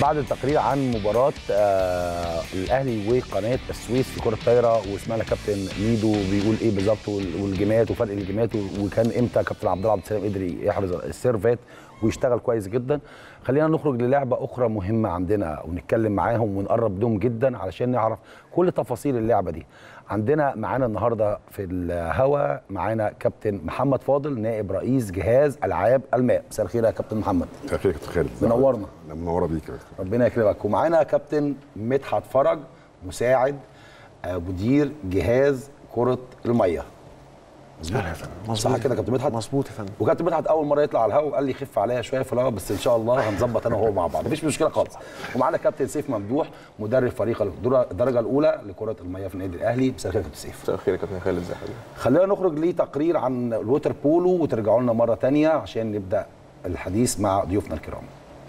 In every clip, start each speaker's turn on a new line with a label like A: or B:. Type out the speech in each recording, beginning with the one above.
A: بعد التقرير عن مباراة آه الأهلي وقناة السويس في كرة الطايرة وسمعنا كابتن ميدو بيقول إيه بالظبط وال- والجيمات وفرق الجيمات وكان إمتى كابتن عبد الله عبد السلام قدر يحرز السيرفات ويشتغل كويس جدا خلينا نخرج للعبة أخرى مهمة عندنا ونتكلم معاهم ونقرب لهم جدا علشان نعرف كل تفاصيل اللعبة دي عندنا معانا النهارده في الهوا معانا كابتن محمد فاضل نائب رئيس جهاز العاب الماء مساء الخير يا كابتن محمد
B: مساء الخير يا كابتن خالد
A: منورنا.
B: لا، منوره بيك يا كابتن.
A: ربنا يكرمك ومعانا كابتن مدحت فرج مساعد آه، مدير جهاز كره الميه
C: صح يا فندم مظبوط
A: صح كده يا كابتن مدحت
C: مظبوط يا فندم
A: وكابتن مدحت اول مره يطلع على الهواء وقال لي خف عليا شويه في الهواء بس ان شاء الله هنظبط انا وهو مع بعض مفيش مشكله خالص ومعانا كابتن سيف ممدوح مدرب فريق الدر- الدرجه الاولى لكره الميه في النادي الاهلي مساء الخير يا كابتن سيف
D: مساء الخير يا كابتن خالد ازي حضرتك
A: خلينا نخرج لتقرير عن الووتر بولو وترجعوا لنا مره تانية عشان نبدا الحديث مع ضيوفنا الكرام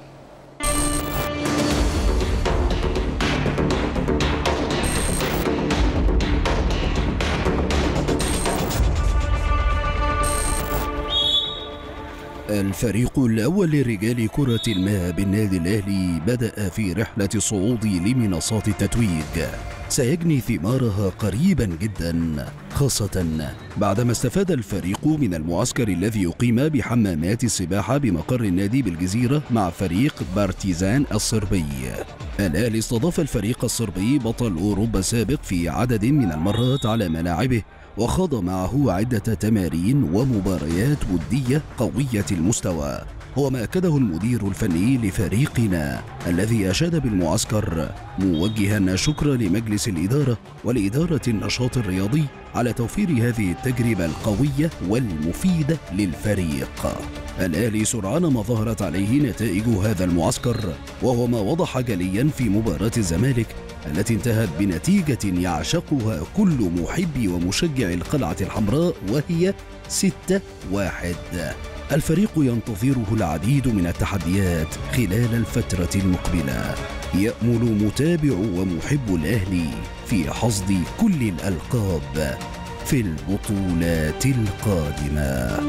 E: الفريق الأول لرجال كرة الماء بالنادي الأهلي بدأ في رحلة الصعود لمنصات التتويج سيجني ثمارها قريبا جدا خاصة بعدما استفاد الفريق من المعسكر الذي يقيم بحمامات السباحة بمقر النادي بالجزيرة مع فريق بارتيزان الصربي الأهلي استضاف الفريق الصربي بطل أوروبا السابق في عدد من المرات على ملاعبه وخاض معه عدة تمارين ومباريات ودية قوية المستوى هو ما أكده المدير الفني لفريقنا الذي أشاد بالمعسكر موجها شكرا لمجلس الإدارة ولإدارة النشاط الرياضي على توفير هذه التجربة القوية والمفيدة للفريق الأهلي سرعان ما ظهرت عليه نتائج هذا المعسكر وهو ما وضح جليا في مباراة الزمالك التي انتهت بنتيجة يعشقها كل محب ومشجع القلعة الحمراء وهي 6 واحد الفريق ينتظره العديد من التحديات خلال الفترة المقبلة يأمل متابع ومحب الأهلي في حصد كل الألقاب في البطولات القادمة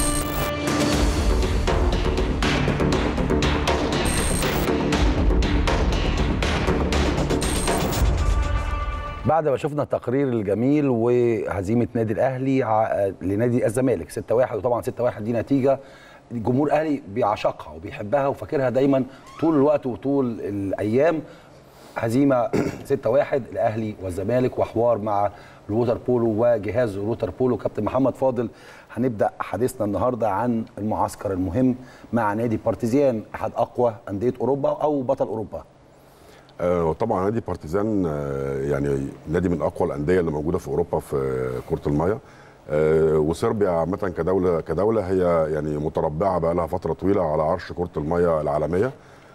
A: بعد ما شفنا التقرير الجميل وهزيمه نادي الاهلي ع- لنادي الزمالك 6-1 وطبعا 6-1 دي نتيجه الجمهور الاهلي بيعشقها وبيحبها وفاكرها دايما طول الوقت وطول الايام هزيمه 6-1 الاهلي والزمالك وحوار مع الووتر بولو وجهاز الووتر بولو كابتن محمد فاضل هنبدا حديثنا النهارده عن المعسكر المهم مع نادي بارتيزيان احد اقوى انديه اوروبا او بطل اوروبا
B: آه، طبعا نادي بارتيزان آه، يعني نادي من اقوى الانديه اللي موجوده في اوروبا في كره الميه آه، وصربيا عامه كدوله كدوله هي يعني متربعه بقى لها فتره طويله على عرش كره الميه العالميه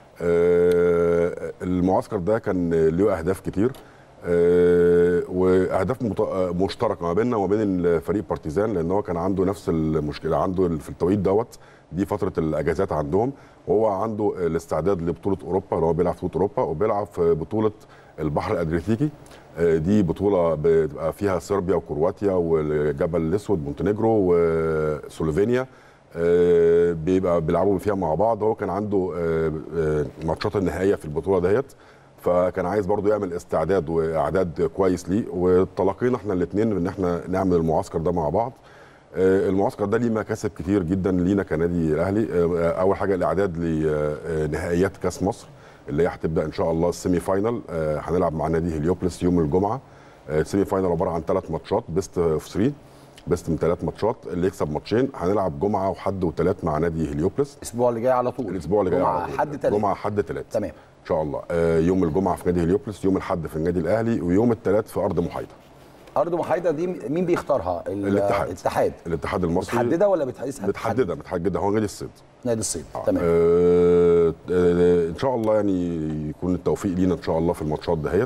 B: آه، المعسكر ده كان له اهداف كتير آه، واهداف مت- آه، مشتركه ما بيننا وما بين فريق بارتيزان لان هو كان عنده نفس المشكله عنده في التوقيت دوت دي فتره الاجازات عندهم وهو عنده الاستعداد لبطوله اوروبا اللي هو بيلعب في بطوله اوروبا وبيلعب في بطوله البحر الادرياتيكي آه، دي بطوله بتبقى فيها صربيا وكرواتيا والجبل الاسود مونتينيجرو وسلوفينيا آه، بيبقى بيلعبوا فيها مع بعض هو كان عنده آه، آه، ماتشات النهائيه في البطوله ديت فكان عايز برضو يعمل استعداد واعداد كويس ليه وتلاقينا احنا الاثنين ان احنا نعمل المعسكر ده مع بعض آه، المعسكر ده ليه مكاسب كتير جدا لينا كنادي الاهلي آه، اول حاجه الاعداد لنهائيات كاس مصر اللي هي هتبدا ان شاء الله السيمي فاينل آه، هنلعب مع نادي هليوبلس يوم الجمعه آه، السيمي فاينل عباره عن ثلاث ماتشات بيست اوف 3 بيست من ثلاث ماتشات اللي يكسب ماتشين هنلعب جمعه وحد وثلاث مع نادي هليوبلس
A: الاسبوع اللي جاي على طول
B: الاسبوع اللي جاي
A: جمعة
B: على طول.
A: حد تلاتة
B: جمعه حد ثلاث
A: تمام
B: ان شاء الله آه، يوم الجمعه في نادي هليوبلس يوم الاحد في النادي الاهلي ويوم الثلاث في ارض محايده
A: ارض محايده دي مين بيختارها ال-
B: الاتحاد.
A: الاتحاد
B: الاتحاد المصري
A: متحدده ولا بتحددها
B: متحدده متحدده هو نادي الصيد
A: نادي الصيد تمام
B: آه آه ان شاء الله يعني يكون التوفيق لينا ان شاء الله في الماتشات دهيت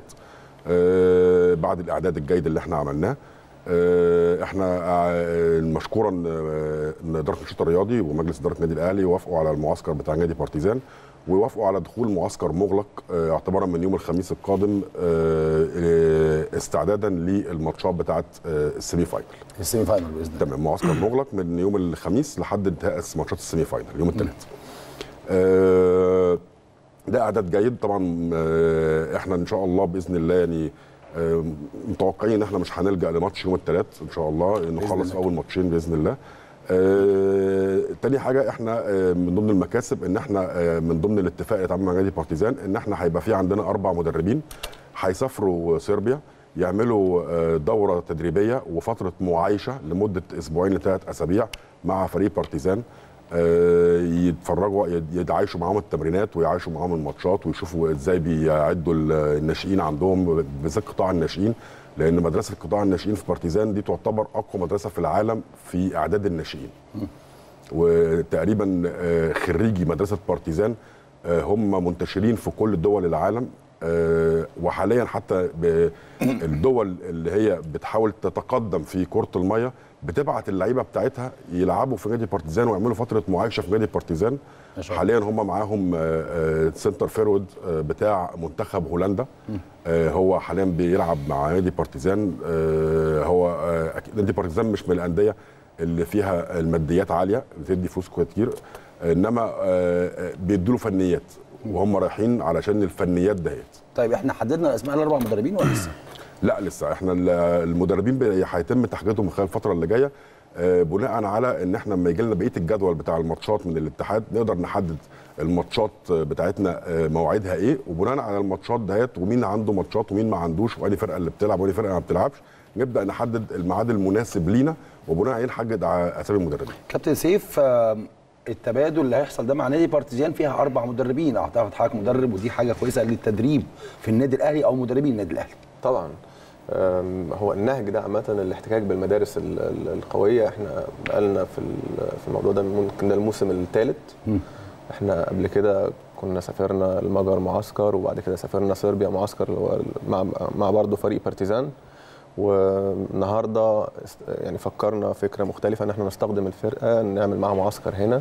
B: آه بعد الاعداد الجيد اللي احنا عملناه آه احنا آه مشكورا آه، ان اداره النشاط الرياضي ومجلس اداره النادي الاهلي وافقوا على المعسكر بتاع نادي بارتيزان ووافقوا على دخول معسكر مغلق آه، اعتبارا من يوم الخميس القادم آه، آه، استعدادا للماتشات بتاعه آه، السيمي فاينل
A: السيمي فاينل باذن الله
B: تمام معسكر مغلق من يوم الخميس لحد انتهاء ماتشات السيمي فاينل يوم الثلاث آه ده اعداد جيد طبعا آه، احنا ان شاء الله باذن الله يعني آه، متوقعين ان احنا مش هنلجا لماتش يوم الثلاث ان شاء الله نخلص
A: الله.
B: اول ماتشين باذن الله آه، تاني حاجه احنا آه، من ضمن المكاسب ان احنا آه، من ضمن الاتفاق اللي اتعمل مع نادي بارتيزان ان احنا هيبقى في عندنا اربع مدربين هيسافروا صربيا يعملوا آه، دوره تدريبيه وفتره معايشه لمده اسبوعين لثلاث اسابيع مع فريق بارتيزان آه، يتفرجوا يد- يتعايشوا معاهم التمرينات ويعايشوا معاهم الماتشات ويشوفوا ازاي بيعدوا ال- الناشئين عندهم بالذات قطاع الناشئين لان مدرسه قطاع الناشئين في بارتيزان دي تعتبر اقوى مدرسه في العالم في اعداد الناشئين وتقريبا آه، خريجي مدرسه بارتيزان آه، هم منتشرين في كل دول العالم آه، وحاليا حتى ب- الدول اللي هي بتحاول تتقدم في كره الميه بتبعت اللعيبه بتاعتها يلعبوا في نادي بارتيزان ويعملوا فتره معايشه في نادي بارتيزان
A: ما شاء الله.
B: حاليا هم معاهم آه، آه، سنتر فيرود آه، بتاع منتخب هولندا آه، هو حاليا بيلعب مع نادي بارتيزان آه، هو آه، أكيد نادي بارتيزان مش من الانديه اللي فيها الماديات عاليه بتدي فلوس كتير انما آه، آه، بيدوا فنيات وهم رايحين علشان الفنيات دهيت
A: طيب احنا حددنا اسماء الاربع مدربين ولا لسه؟
B: لا لسه احنا ال- المدربين بي- هيتم تحديدهم خلال الفتره اللي جايه آه، بناء على ان احنا لما يجي لنا بقيه الجدول بتاع الماتشات من الاتحاد نقدر نحدد الماتشات بتاعتنا آه، مواعيدها ايه وبناء على الماتشات دهيت ومين عنده ماتشات ومين ما عندوش واني فرقه اللي بتلعب واني فرقه ما بتلعبش نبدا نحدد الميعاد المناسب لينا وبناء عليه نحدد ع- اسامي المدربين
A: كابتن سيف آه، التبادل اللي هيحصل ده مع نادي بارتيزان فيها اربع مدربين اعتقد حضرتك مدرب ودي حاجه كويسه للتدريب في النادي الاهلي او مدربين النادي الاهلي
C: طبعا أم، هو النهج ده عامة الاحتكاك بالمدارس ال- ال- القوية احنا بقالنا في ال- في الموضوع ده ممكن ده الموسم الثالث احنا قبل كده كنا سافرنا المجر معسكر وبعد كده سافرنا صربيا معسكر اللي هو مع مع برضه فريق بارتيزان والنهارده است- يعني فكرنا فكره مختلفه ان احنا نستخدم الفرقه نعمل معاها معسكر هنا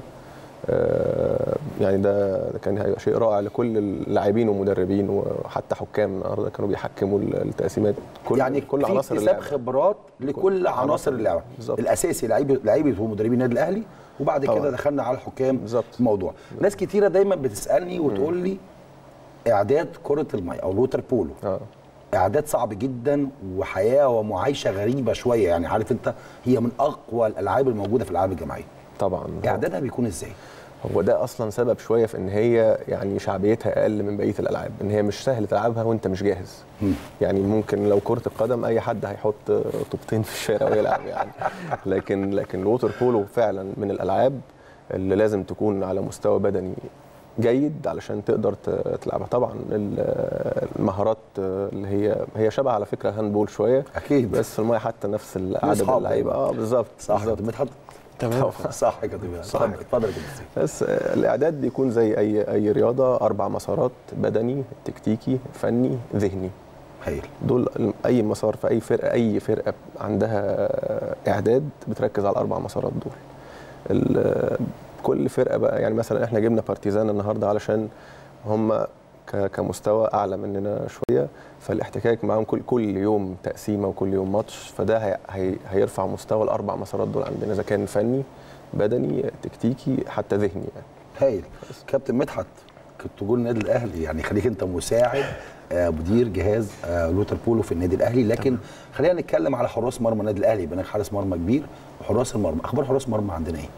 C: آه، يعني ده ده كان هيبقى شيء رائع لكل اللاعبين والمدربين وحتى حكام النهارده كانوا بيحكموا التقسيمات كل
A: يعني
C: كل
A: في
C: عناصر
A: اكتساب
C: اللعبه
A: خبرات لكل عناصر
C: عناصر
A: اللعبه
C: بالظبط.
A: الاساسي لعيبه لعيبه ومدربين النادي الاهلي وبعد
C: طبعا.
A: كده دخلنا على الحكام
C: بالظبط.
A: الموضوع ناس كتيره دايما بتسالني وتقول لي اعداد كره الميه او الوتر بولو
C: اه
A: اعداد صعب جدا وحياه ومعايشه غريبه شويه يعني عارف انت هي من اقوى الالعاب الموجوده في الالعاب الجماعيه
C: طبعا
A: اعدادها بيكون ازاي
C: هو ده اصلا سبب شويه في ان هي يعني شعبيتها اقل من بقيه الالعاب ان هي مش سهل تلعبها وانت مش جاهز يعني ممكن لو كره القدم اي حد هيحط طوبتين في الشارع ويلعب يعني لكن لكن الووتر بولو فعلا من الالعاب اللي لازم تكون على مستوى بدني جيد علشان تقدر ت- تلعبها طبعا ال- المهارات اللي هي هي شبه على فكره هاندبول شويه
A: أكيد.
C: بس في الميه حتى نفس عدد
A: أصحاب
C: اللعيبه
A: دايماً.
C: اه بالظبط
A: صح
C: بالظبط.
A: كابتن مدحت
D: تمام
A: صح يا كابتن اتفضل اتفضل يا كابتن سيف.
C: بس آه، الاعداد بيكون زي اي اي رياضه اربع مسارات بدني تكتيكي فني ذهني
A: هايل
C: دول ال- اي مسار في اي فرقه اي فرقه عندها آه، اعداد بتركز على الاربع مسارات دول ال- آه، كل فرقه بقى يعني مثلا احنا جبنا بارتيزان النهارده علشان هم ك- كمستوى اعلى مننا شويه فالاحتكاك معاهم كل كل يوم تقسيمه وكل يوم ماتش فده هي هي هيرفع مستوى الاربع مسارات دول عندنا اذا كان فني بدني تكتيكي حتى ذهني يعني
A: هايل كابتن مدحت كنت جول النادي الاهلي يعني خليك انت مساعد آه، مدير جهاز آه، لوتر بولو في النادي الاهلي لكن خلينا نتكلم على حراس مرمى النادي الاهلي يبقى هناك حارس مرمى كبير وحراس المرمى اخبار حراس مرمى عندنا ايه؟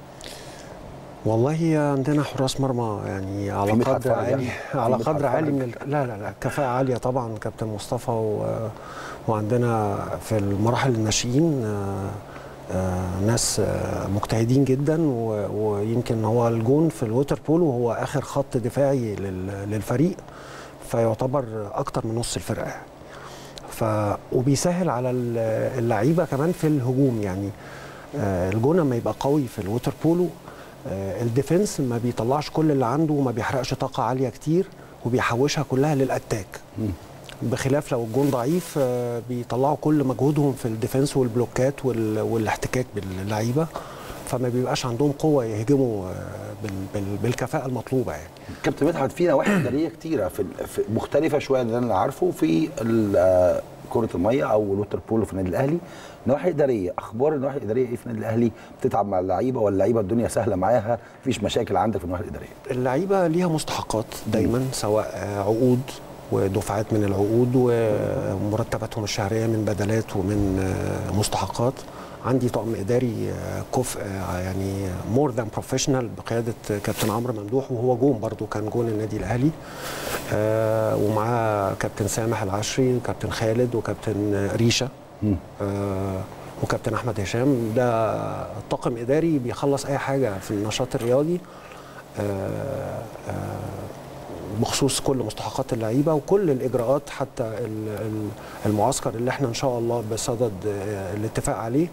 D: والله عندنا حراس مرمى يعني على
A: في مدحت
D: قدر
A: فرج
D: عالي
A: يعني؟
D: على
A: في مدحت
D: قدر عالي
A: فرج.
D: من ال- لا لا لا كفاءة عالية طبعا كابتن مصطفى و... وعندنا في المراحل الناشئين آه، آه، ناس آه، مجتهدين جدا و... ويمكن هو الجون في الووتر بولو هو اخر خط دفاعي لل... للفريق فيعتبر اكتر من نص الفرقه يعني. ف وبيسهل على ال- اللعيبه كمان في الهجوم يعني آه، الجون لما يبقى قوي في الووتر بولو آه، الديفنس ما بيطلعش كل اللي عنده وما بيحرقش طاقه عاليه كتير وبيحوشها كلها للاتاك بخلاف لو الجون ضعيف آه، بيطلعوا كل مجهودهم في الديفنس والبلوكات وال- والاحتكاك باللعيبه فما بيبقاش عندهم قوه يهجموا آه، بال- بال- بالكفاءه المطلوبه يعني
A: كابتن مدحت في نواحي اداريه كتيره في, في مختلفه شويه اللي انا عارفه في ال- آه، كره الميه او الوتر بولو في النادي الاهلي نواحي اداريه اخبار النواحي الاداريه ايه في النادي الاهلي بتتعب مع اللعيبه ولا اللعيبه الدنيا سهله معاها مفيش مشاكل عندك في النواحي الاداريه
D: اللعيبه ليها مستحقات دايما سواء آه، عقود ودفعات من العقود ومرتباتهم الشهريه من بدلات ومن آه، مستحقات عندي طاقم اداري آه، كفء آه، يعني مور ذان بروفيشنال بقياده كابتن عمرو ممدوح وهو جون برضو كان جون النادي الاهلي آه، ومعاه كابتن سامح العشري وكابتن خالد وكابتن ريشه آه، وكابتن احمد هشام ده طاقم اداري بيخلص اي حاجه في النشاط الرياضي آه، آه، بخصوص كل مستحقات اللعيبه وكل الاجراءات حتى ال- ال- المعسكر اللي احنا ان شاء الله بصدد آه، الاتفاق عليه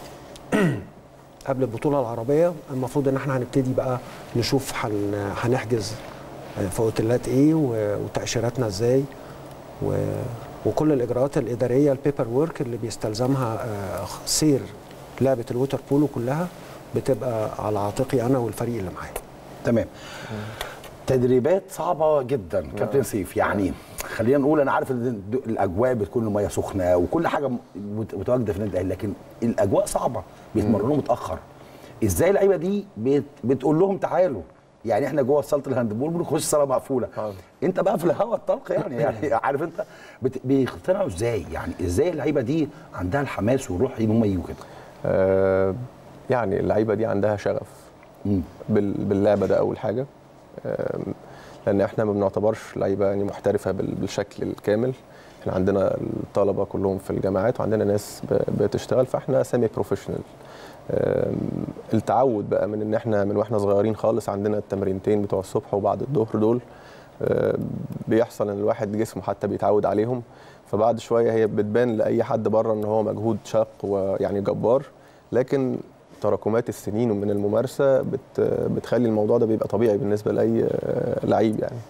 D: قبل البطوله العربيه المفروض ان احنا هنبتدي بقى نشوف هن- هنحجز في اوتيلات ايه و- وتاشيراتنا ازاي و وكل الاجراءات الاداريه البيبر وورك اللي بيستلزمها آه، سير لعبه الووتر بولو كلها بتبقى على عاتقي انا والفريق اللي معايا
A: تمام تدريبات صعبه جدا كابتن سيف يعني خلينا نقول انا عارف ان الد- الاجواء بتكون الميه سخنه وكل حاجه م- مت- متواجده في النادي الاهلي لكن الاجواء صعبه بيتمرنوا متاخر ازاي اللعيبه دي بت بتقول لهم تعالوا يعني احنا جوه صاله الهاندبول بنخش صاله مقفوله
C: آه.
A: انت بقى في الهواء الطلق يعني يعني عارف انت بت- بيقتنعوا ازاي يعني ازاي اللعيبه دي عندها الحماس والروح ان هم يجوا كده
C: آه، يعني اللعيبه دي عندها شغف
A: مم.
C: بال- باللعبه ده اول حاجه آم، لان احنا ما بنعتبرش لعيبه يعني محترفه بال- بالشكل الكامل احنا عندنا الطلبه كلهم في الجامعات وعندنا ناس ب- بتشتغل فاحنا سيمي بروفيشنال آم، التعود بقى من ان احنا من واحنا صغيرين خالص عندنا التمرينتين بتوع الصبح وبعد الظهر دول آم، بيحصل ان الواحد جسمه حتى بيتعود عليهم فبعد شويه هي بتبان لاي حد بره ان هو مجهود شاق ويعني جبار لكن تراكمات السنين ومن الممارسه بت بتخلي الموضوع ده بيبقى طبيعي بالنسبه لاي آه، لعيب يعني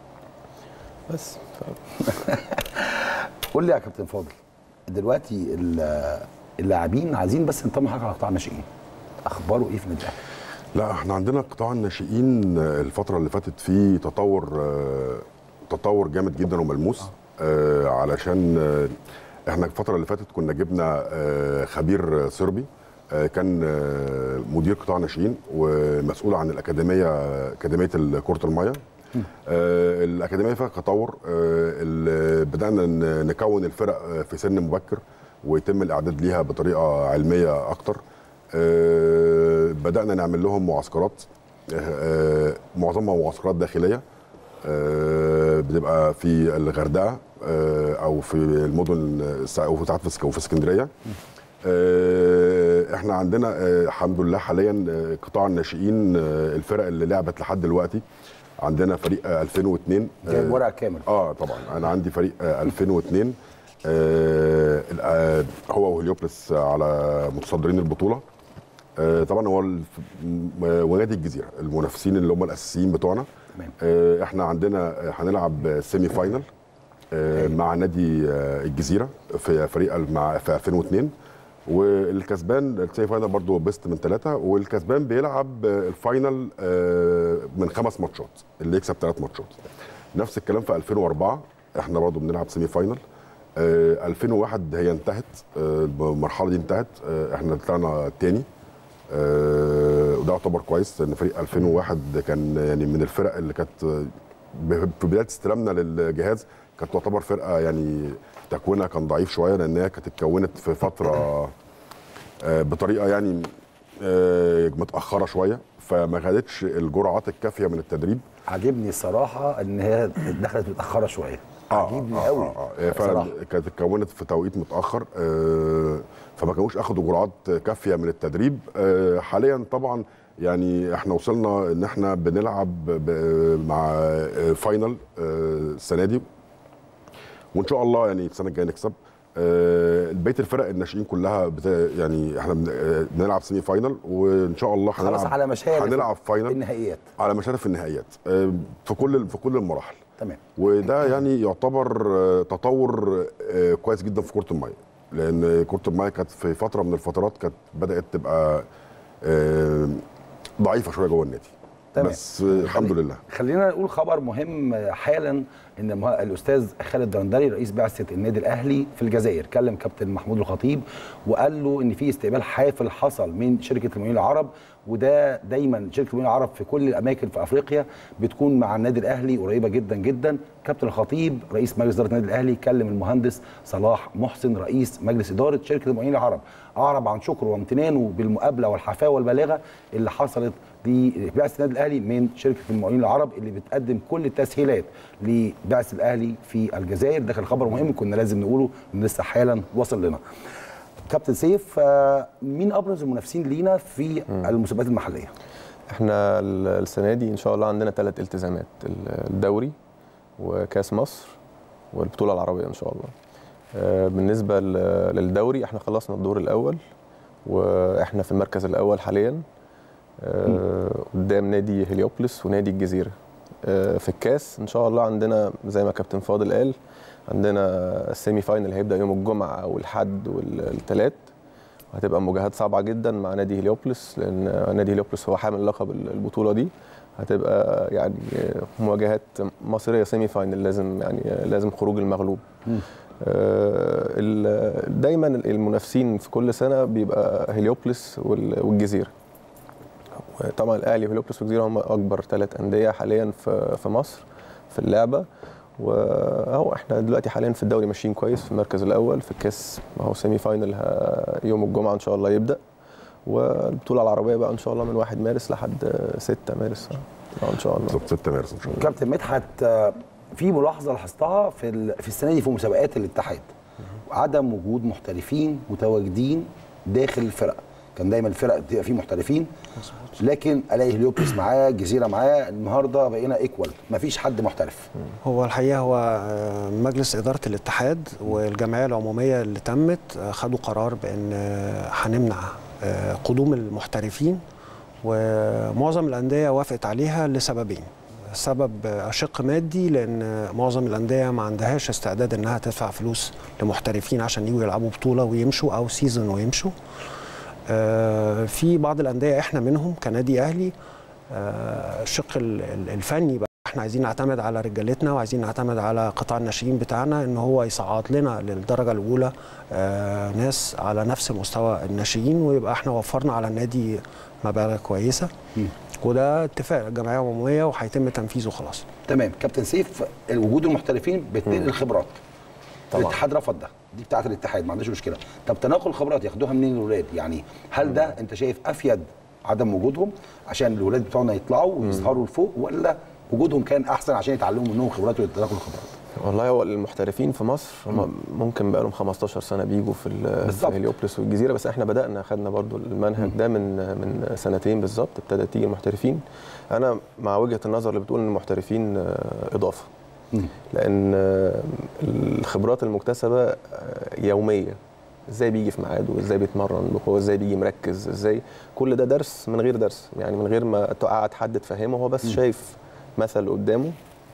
C: بس ف...
A: قول لي يا كابتن فاضل دلوقتي ال- اللاعبين عايزين بس نطمن حاجه على قطاع الناشئين اخباره ايه في النادي الاهلي؟
B: لا احنا عندنا قطاع الناشئين آه، الفترة اللي فاتت فيه تطور آه، تطور جامد جدا وملموس آه، علشان آه، احنا الفترة اللي فاتت كنا جبنا آه، خبير صربي آه، كان آه، مدير قطاع ناشئين ومسؤول عن الأكاديمية أكاديمية كرة المية آه، الأكاديمية فيها تطور آه، ال- بدأنا ن- نكون الفرق آه، في سن مبكر ويتم الإعداد ليها بطريقة علمية أكتر آه، بدأنا نعمل لهم معسكرات آه، آه، معظمها معسكرات داخلية آه، بتبقى في الغردقة آه، أو في المدن الس- أو ساعات في اسك- وفي اسكندرية آه، احنا عندنا آه، الحمد لله حاليا آه، قطاع الناشئين آه، الفرق اللي لعبت لحد دلوقتي عندنا فريق آه، 2002
A: جايب
B: آه،
A: ورق كامل
B: اه طبعا انا عندي فريق آه 2002 آه ال- آه، هو وهليوبلس على متصدرين البطوله آه طبعا هو الف- م- ونادي الجزيره المنافسين اللي هم الاساسيين بتوعنا
A: تمام.
B: آه احنا عندنا آه، هنلعب سيمي فاينل آه مع نادي آه الجزيره في فريق ال- مع في 2002 والكسبان السيمي فاينل برضه بيست من ثلاثه والكسبان بيلعب آه، الفاينل آه، من خمس ماتشات اللي يكسب ثلاث ماتشات نفس الكلام في 2004 احنا برضه بنلعب سيمي فاينل آه 2001 هي انتهت آه المرحله دي انتهت آه احنا طلعنا الثاني آه وده يعتبر كويس لان فريق 2001 كان يعني من الفرق اللي كانت آه، ب- في بدايه استلامنا للجهاز كانت تعتبر فرقه يعني تكوينها كان ضعيف شويه لان هي كانت اتكونت في فتره آه، بطريقه يعني آه، متاخره شويه فما خدتش الجرعات الكافيه من التدريب
A: عاجبني الصراحه ان هي دخلت متاخره شويه عاجبني
B: آه،
A: قوي
B: آه، آه. فعلا
A: بصراحة.
B: كانت اتكونت في توقيت متاخر آه، فما كانوش اخدوا جرعات كافيه من التدريب آه، حاليا طبعا يعني احنا وصلنا ان احنا بنلعب ب- مع آه، فاينل آه، السنه دي وان شاء الله يعني السنه الجايه نكسب آه، بقيه الفرق الناشئين كلها بتا يعني احنا بن- آه، بنلعب سيمي فاينل وان شاء الله
A: خلاص
B: هنلعب
A: على مشارف
B: هنلعب فاينل
A: النهائيات
B: على مشارف النهائيات آه، في كل في كل المراحل
A: تمام
B: وده يعني يعتبر آه، تطور آه، كويس جدا في كره الميه لان كره الميه كانت في فتره من الفترات كانت بدات تبقى آه، ضعيفه شويه جوه النادي
A: تمام.
B: بس آه، الحمد لله
A: خلينا نقول خبر مهم حالا ان مه- الاستاذ خالد درندري رئيس بعثه النادي الاهلي في الجزائر كلم كابتن محمود الخطيب وقال له ان في استقبال حافل حصل من شركه المقاولين العرب وده دايما شركه المقاولين العرب في كل الاماكن في افريقيا بتكون مع النادي الاهلي قريبه جدا جدا كابتن الخطيب رئيس مجلس اداره النادي الاهلي كلم المهندس صلاح محسن رئيس مجلس اداره شركه المقاولين العرب اعرب عن شكره وامتنانه بالمقابله والحفاوه البالغه اللي حصلت لبعثه النادي الاهلي من شركه المقاولين العرب اللي بتقدم كل التسهيلات لبعث الاهلي في الجزائر ده كان خبر مهم كنا لازم نقوله إن لسه حالا وصل لنا كابتن سيف آه، مين ابرز المنافسين لينا في المسابقات المحليه
C: احنا ال- السنه دي ان شاء الله عندنا ثلاث التزامات ال- الدوري وكاس مصر والبطوله العربيه ان شاء الله آه، بالنسبه ل- للدوري احنا خلصنا الدور الاول واحنا في المركز الاول حاليا آه، قدام نادي هليوبلس ونادي الجزيره آه، في الكاس ان شاء الله عندنا زي ما كابتن فاضل قال عندنا السيمي فاينل هيبدا يوم الجمعه او الحد والثلاث هتبقى مواجهات صعبه جدا مع نادي هليوبلس لان نادي هليوبلس هو حامل لقب البطوله دي هتبقى يعني مواجهات مصيريه سيمي فاينل لازم يعني لازم خروج المغلوب آه، ال- دايما المنافسين في كل سنه بيبقى هليوبلس وال- والجزيره طبعا الاهلي وهليوبلس والجزيره هم اكبر ثلاث انديه حاليا في في مصر في اللعبه واهو احنا دلوقتي حاليا في الدوري ماشيين كويس في المركز الاول في الكاس اهو سيمي فاينل ه- يوم الجمعه ان شاء الله يبدا والبطوله العربيه بقى ان شاء الله من 1 مارس لحد 6 مارس آه، ان شاء الله
B: بالظبط 6 مارس ان شاء الله
A: كابتن مدحت آه، في ملاحظه لاحظتها في ال- في السنه دي في مسابقات الاتحاد عدم وجود محترفين متواجدين داخل الفرق كان دايما الفرق بتبقى فيه محترفين لكن الاقي هليوبلس معاه جزيره معاه النهارده بقينا ايكوال مفيش حد محترف
D: هو الحقيقه هو آه، مجلس اداره الاتحاد والجمعيه العموميه اللي تمت آه، خدوا قرار بان آه، هنمنع آه، قدوم المحترفين ومعظم الانديه وافقت عليها لسببين سبب آه، شق مادي لان آه، معظم الانديه ما عندهاش استعداد انها تدفع فلوس لمحترفين عشان يجوا يلعبوا بطوله ويمشوا او سيزون ويمشوا آه، في بعض الانديه احنا منهم كنادي اهلي آه، الشق ال- ال- الفني بقى احنا عايزين نعتمد على رجالتنا وعايزين نعتمد على قطاع الناشئين بتاعنا ان هو يصعد لنا للدرجه الاولى آه، ناس على نفس مستوى الناشئين ويبقى احنا وفرنا على النادي مبالغ كويسه وده اتفاق الجمعيه العموميه وهيتم تنفيذه خلاص
A: تمام كابتن سيف وجود المحترفين بتنقل الخبرات
C: طبعاً.
A: الاتحاد رفض ده دي بتاعه الاتحاد ما عندوش مشكله طب تناقل الخبرات ياخدوها منين الاولاد يعني هل ده انت شايف افيد عدم وجودهم عشان الولاد بتوعنا يطلعوا ويظهروا لفوق ولا وجودهم كان احسن عشان يتعلموا منهم خبرات ويتناقلوا الخبرات
C: والله هو المحترفين في مصر هم ممكن بقى لهم 15 سنه بيجوا في ال-
A: بالظبط.
C: في هليوبلس والجزيره بس احنا بدانا خدنا برضو المنهج ده من من سنتين بالظبط ابتدت تيجي المحترفين انا مع وجهه النظر اللي بتقول ان المحترفين آه، اضافه
A: مم.
C: لان آه، الخبرات المكتسبه آه، يوميه ازاي بيجي في ميعاده ازاي بيتمرن هو ازاي بيجي مركز ازاي كل ده درس من غير درس يعني من غير ما تقعد حد تفهمه هو بس شايف مثل قدامه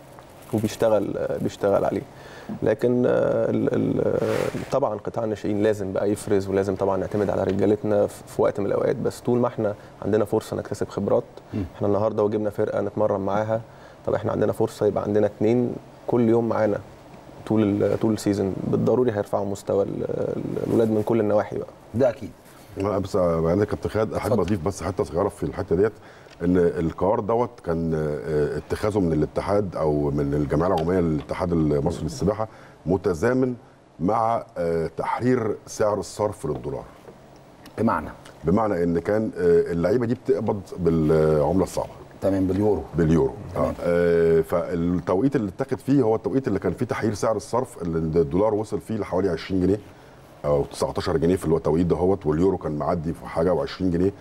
C: وبيشتغل بيشتغل عليه لكن آه، ال- ال- آه، طبعا قطاع الناشئين لازم بقى يفرز ولازم طبعا نعتمد على رجالتنا في في وقت من الاوقات بس طول ما احنا عندنا فرصه نكتسب خبرات احنا النهارده وجبنا فرقه نتمرن معاها طب احنا عندنا فرصه يبقى عندنا اتنين كل يوم معانا طول ال- طول السيزون بالضروري هيرفعوا مستوى ال- ال- الولاد من كل النواحي بقى
A: ده اكيد
B: انا بس بعد كابتن خالد احب
A: اتفضل.
B: اضيف بس حته صغيره في الحته ديت ان القرار دوت كان آه، اتخاذه من الاتحاد او من الجمعيه العموميه للاتحاد المصري للسباحه متزامن مع آه، تحرير سعر الصرف للدولار
A: بمعنى
B: بمعنى ان كان آه، اللعيبه دي بتقبض بالعمله الصعبه
A: تمام باليورو
B: باليورو آه. آه فالتوقيت اللي اتخذ فيه هو التوقيت اللي كان فيه تحرير سعر الصرف اللي الدولار وصل فيه لحوالي 20 جنيه او 19 جنيه في التوقيت دهوت واليورو كان معدي في حاجه و20 جنيه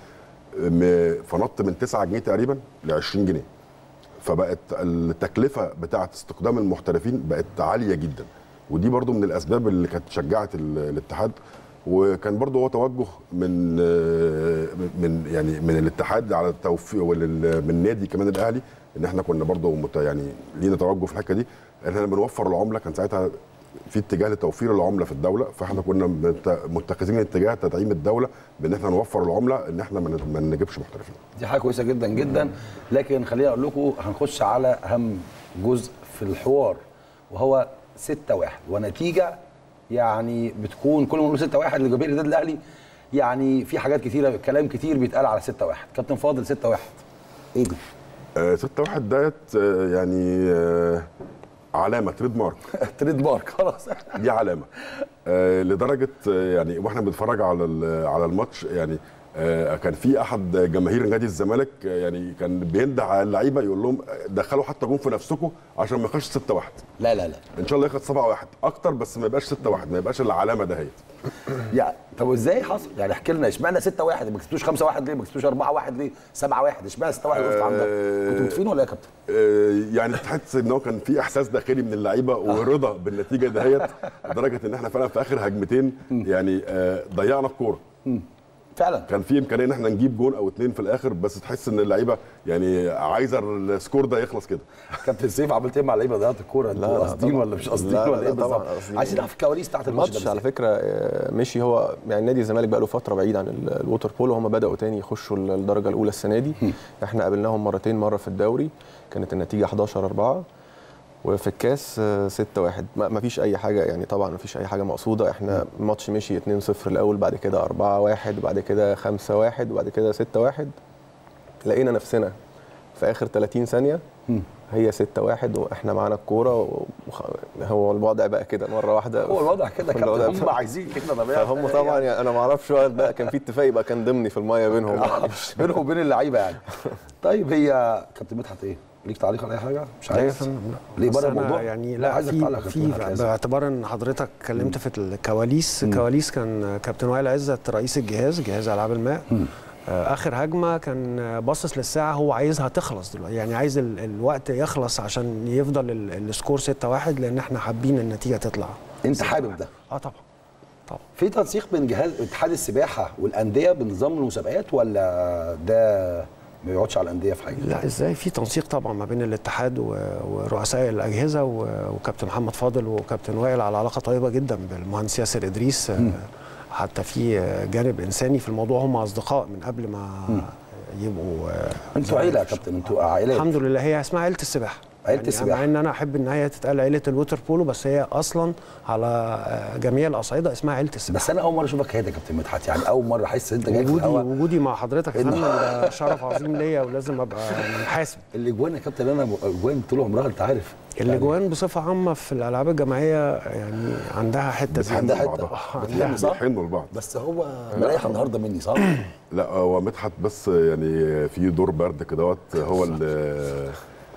B: م- فنط من 9 جنيه تقريبا ل 20 جنيه فبقت التكلفه بتاعه استخدام المحترفين بقت عاليه جدا ودي برضو من الاسباب اللي كانت شجعت ال- الاتحاد وكان برضو هو توجه من آه، من يعني من الاتحاد على التوفيق ولل- من نادي كمان الاهلي ان احنا كنا برضو مت يعني لينا توجه في الحته دي ان احنا بنوفر العمله كان ساعتها في اتجاه لتوفير العمله في الدوله فاحنا كنا مت- متخذين اتجاه تدعيم الدوله بان احنا نوفر العمله ان احنا ما ن- ما نجيبش محترفين
A: دي حاجه كويسه جدا جدا لكن خليني اقول لكم هنخش على اهم جزء في الحوار وهو 6 1 ونتيجه يعني بتكون كل ما نقول 6 1 لجماهير النادي الاهلي يعني في حاجات كتيره كلام كتير بيتقال على 6 1 كابتن فاضل 6 1 ايه دي؟
B: آه، 6 1 ديت آه، يعني آه، علامه تريد مارك
A: تريد مارك خلاص
B: دي علامه آه، لدرجه آه، يعني واحنا بنتفرج على ال- على الماتش يعني آه، كان في احد جماهير نادي الزمالك آه، يعني كان بيندع على اللعيبه يقول لهم آه، دخلوا حتى جون في نفسكم عشان ما يخش 6 1
A: لا لا لا
B: ان شاء الله ياخد 7 1 اكتر بس ما يبقاش 6 1 ما يبقاش العلامه دهيت
A: يعني طب ازاي حصل؟ يعني احكي لنا اشمعنى 6 1 ما كسبتوش 5 1 ليه؟ ما كسبتوش 4 1 ليه؟ 7 1 اشمعنى 6 1 وقفت عندك؟
B: آه،
A: كنتوا متفقين ولا ايه يا كابتن؟
B: آه، يعني تحس ان هو كان في احساس داخلي من اللعيبه ورضا بالنتيجه دهيت لدرجه ان احنا فعلا في اخر هجمتين يعني آه، ضيعنا الكوره
A: فعلا
B: كان في امكانيه ان احنا نجيب جون او اتنين في الاخر بس تحس ان اللعيبه يعني عايزه السكور ده يخلص كده
A: كابتن سيف عملت ايه مع اللعيبه ضيعت الكوره انتوا
C: لا،
A: قاصدين
C: طبعاً.
A: ولا مش قاصدين
C: لا، لا،
A: ولا ايه
C: لا، طبعاً
A: بالظبط؟
C: قاصدين.
A: عايزين نعرف الكواليس بتاعت الماتش
C: الماتش
A: ده
C: على
A: بالذات.
C: فكره آه، مشي هو يعني نادي الزمالك بقى له فتره بعيد عن ال- الووتر بولو هم بداوا تاني يخشوا ال- الدرجه الاولى السنه دي احنا قابلناهم مرتين مره في الدوري كانت النتيجه 11 4 وفي الكاس 6 1 ما فيش اي حاجه يعني طبعا ما فيش اي حاجه مقصوده احنا الماتش مشي 2 0 الاول بعد كده 4 1 وبعد كده 5 1 وبعد كده 6 1 لقينا نفسنا في اخر 30 ثانيه هي 6 1 واحنا معانا الكوره وخ... هو الوضع بقى كده مره واحده
A: هو الوضع كده يا
C: الوضع
A: كابتن هم عايزين كده طبيعي
C: فهم طبعا يعني انا ما اعرفش بقى بقى كان في اتفاق يبقى كان ضمني في المايه بينهم يعني
A: بينهم وبين اللعيبه يعني طيب هي كابتن مدحت ايه؟ ليك تعليق على اي حاجه؟ مش
D: لا يا
A: عايز؟
D: فندم لا
A: ليه
D: بس
A: بره
D: أنا
A: الموضوع؟
D: يعني
A: لا،
D: لا
A: عايزك
D: في
A: تعلق يا كابتن مدحت،
D: في
A: لازم.
D: باعتبار ان حضرتك اتكلمت في الكواليس الكواليس كان كابتن وائل عزت رئيس الجهاز جهاز العاب الماء آه، اخر هجمه كان باصص للساعه هو عايزها تخلص دلوقتي يعني عايز ال- الوقت يخلص عشان يفضل ال- السكور 6 1 لان احنا حابين النتيجه تطلع
A: انت حابب ده
D: اه طبعا طبعا
A: في تنسيق بين جهاز اتحاد السباحه والانديه بنظام المسابقات ولا ده ما بيقعدش على الانديه في حاجه؟
D: لا ازاي في تنسيق طبعا ما بين الاتحاد و- ورؤساء الاجهزه و- وكابتن محمد فاضل وكابتن وائل على علاقه طيبه جدا بالمهندس ياسر ادريس آه، حتى في آه، جانب انساني في الموضوع هم اصدقاء من قبل ما يبقوا آه،
A: انتوا عيله يا كابتن انتوا عائلات
D: الحمد لله هي اسمها عيله السباحه
A: عيلة
D: يعني
A: السباحة.
D: مع ان انا احب ان هي تتقال عيله الووتر بولو بس هي اصلا على آه، جميع الاصعده اسمها عيله السباحه
A: بس انا اول مره اشوفك كده يا كابتن مدحت يعني اول مره احس انت جاي في
D: وجودي
A: الهوا
D: وجودي مع حضرتك يا
A: إن-
D: فندم ده شرف عظيم ليا ولازم ابقى منحاسب
A: الاجوان يا كابتن انا اجوان طول عمرها انت عارف
D: الاجوان بصفه عامه في الالعاب الجماعيه يعني عندها حته زي
A: عندها
B: بتحن
A: حته
B: لبعضها.
A: آه، عندها صح
B: بيحنوا لبعض
A: بس هو مريح النهارده مني صح؟
B: لا هو مدحت بس يعني في دور برد كدهوت هو اللي